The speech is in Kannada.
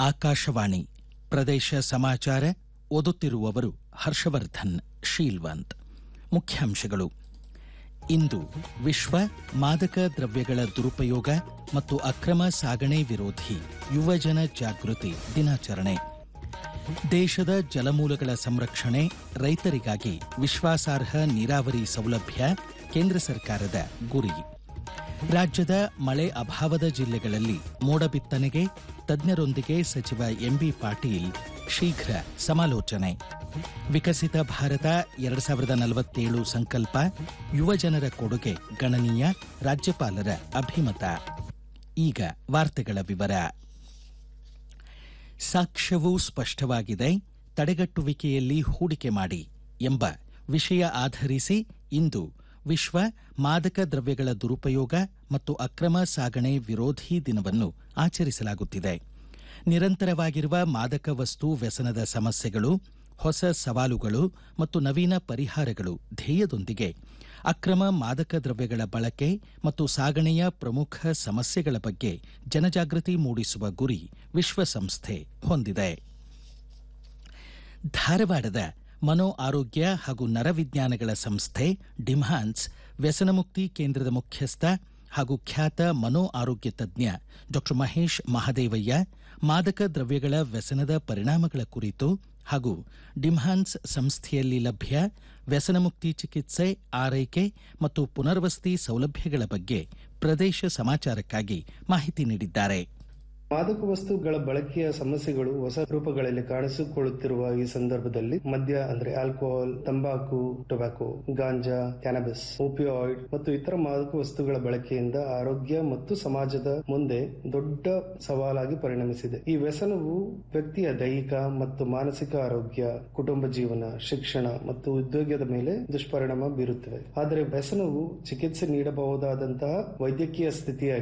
ಆಕಾಶವಾಣಿ ಪ್ರದೇಶ ಸಮಾಚಾರ ಓದುತ್ತಿರುವವರು ಹರ್ಷವರ್ಧನ್ ಶೀಲ್ವಂತ್ ಮುಖ್ಯಾಂಶಗಳು ಇಂದು ವಿಶ್ವ ಮಾದಕ ದ್ರವ್ಯಗಳ ದುರುಪಯೋಗ ಮತ್ತು ಅಕ್ರಮ ಸಾಗಣೆ ವಿರೋಧಿ ಯುವಜನ ಜಾಗೃತಿ ದಿನಾಚರಣೆ ದೇಶದ ಜಲಮೂಲಗಳ ಸಂರಕ್ಷಣೆ ರೈತರಿಗಾಗಿ ವಿಶ್ವಾಸಾರ್ಹ ನೀರಾವರಿ ಸೌಲಭ್ಯ ಕೇಂದ್ರ ಸರ್ಕಾರದ ಗುರಿ ರಾಜ್ಯದ ಮಳೆ ಅಭಾವದ ಜಿಲ್ಲೆಗಳಲ್ಲಿ ಮೋಡ ಬಿತ್ತನೆಗೆ ತಜ್ಞರೊಂದಿಗೆ ಸಚಿವ ಎಂಬಿ ಪಾಟೀಲ್ ಶೀಘ್ರ ಸಮಾಲೋಚನೆ ವಿಕಸಿತ ಭಾರತ ಎರಡು ಸಾವಿರದ ನಲವತ್ತೇಳು ಸಂಕಲ್ಪ ಯುವಜನರ ಕೊಡುಗೆ ಗಣನೀಯ ರಾಜ್ಯಪಾಲರ ಅಭಿಮತ ಈಗ ವಾರ್ತೆಗಳ ವಿವರ ಸಾಕ್ಷ್ಯವೂ ಸ್ಪಷ್ಟವಾಗಿದೆ ತಡೆಗಟ್ಟುವಿಕೆಯಲ್ಲಿ ಹೂಡಿಕೆ ಮಾಡಿ ಎಂಬ ವಿಷಯ ಆಧರಿಸಿ ಇಂದು ವಿಶ್ವ ಮಾದಕ ದ್ರವ್ಯಗಳ ದುರುಪಯೋಗ ಮತ್ತು ಅಕ್ರಮ ಸಾಗಣೆ ವಿರೋಧಿ ದಿನವನ್ನು ಆಚರಿಸಲಾಗುತ್ತಿದೆ ನಿರಂತರವಾಗಿರುವ ಮಾದಕ ವಸ್ತು ವ್ಯಸನದ ಸಮಸ್ಯೆಗಳು ಹೊಸ ಸವಾಲುಗಳು ಮತ್ತು ನವೀನ ಪರಿಹಾರಗಳು ಧ್ಯೇಯದೊಂದಿಗೆ ಅಕ್ರಮ ಮಾದಕ ದ್ರವ್ಯಗಳ ಬಳಕೆ ಮತ್ತು ಸಾಗಣೆಯ ಪ್ರಮುಖ ಸಮಸ್ಯೆಗಳ ಬಗ್ಗೆ ಜನಜಾಗೃತಿ ಮೂಡಿಸುವ ಗುರಿ ವಿಶ್ವಸಂಸ್ಥೆ ಹೊಂದಿದೆ ಧಾರವಾಡದ ಮನೋ ಆರೋಗ್ಯ ಹಾಗೂ ನರವಿಜ್ಞಾನಗಳ ಸಂಸ್ಥೆ ಡಿಮ್ಹಾನ್ಸ್ ವ್ಯಸನಮುಕ್ತಿ ಕೇಂದ್ರದ ಮುಖ್ಯಸ್ಥ ಹಾಗೂ ಖ್ಯಾತ ಮನೋ ಆರೋಗ್ಯ ತಜ್ಞ ಡಾಕ್ಟರ್ ಮಹೇಶ್ ಮಹದೇವಯ್ಯ ಮಾದಕ ದ್ರವ್ಯಗಳ ವ್ಯಸನದ ಪರಿಣಾಮಗಳ ಕುರಿತು ಹಾಗೂ ಡಿಮ್ಹಾನ್ಸ್ ಸಂಸ್ಥೆಯಲ್ಲಿ ಲಭ್ಯ ವ್ಯಸನಮುಕ್ತಿ ಚಿಕಿತ್ಸೆ ಆರೈಕೆ ಮತ್ತು ಪುನರ್ವಸತಿ ಸೌಲಭ್ಯಗಳ ಬಗ್ಗೆ ಪ್ರದೇಶ ಸಮಾಚಾರಕ್ಕಾಗಿ ಮಾಹಿತಿ ನೀಡಿದ್ದಾರೆ ಮಾದಕ ವಸ್ತುಗಳ ಬಳಕೆಯ ಸಮಸ್ಯೆಗಳು ಹೊಸ ರೂಪಗಳಲ್ಲಿ ಕಾಣಿಸಿಕೊಳ್ಳುತ್ತಿರುವ ಈ ಸಂದರ್ಭದಲ್ಲಿ ಮದ್ಯ ಅಂದ್ರೆ ಆಲ್ಕೋಹಾಲ್ ತಂಬಾಕು ಟೊಬ್ಯಾಕೊ ಗಾಂಜಾ ಕ್ಯಾನಬಿಸ್ ಓಪಿಯಾಯ್ಡ್ ಮತ್ತು ಇತರ ಮಾದಕ ವಸ್ತುಗಳ ಬಳಕೆಯಿಂದ ಆರೋಗ್ಯ ಮತ್ತು ಸಮಾಜದ ಮುಂದೆ ದೊಡ್ಡ ಸವಾಲಾಗಿ ಪರಿಣಮಿಸಿದೆ ಈ ವ್ಯಸನವು ವ್ಯಕ್ತಿಯ ದೈಹಿಕ ಮತ್ತು ಮಾನಸಿಕ ಆರೋಗ್ಯ ಕುಟುಂಬ ಜೀವನ ಶಿಕ್ಷಣ ಮತ್ತು ಉದ್ಯೋಗದ ಮೇಲೆ ದುಷ್ಪರಿಣಾಮ ಬೀರುತ್ತವೆ ಆದರೆ ವ್ಯಸನವು ಚಿಕಿತ್ಸೆ ನೀಡಬಹುದಾದಂತಹ ವೈದ್ಯಕೀಯ ಸ್ಥಿತಿಯ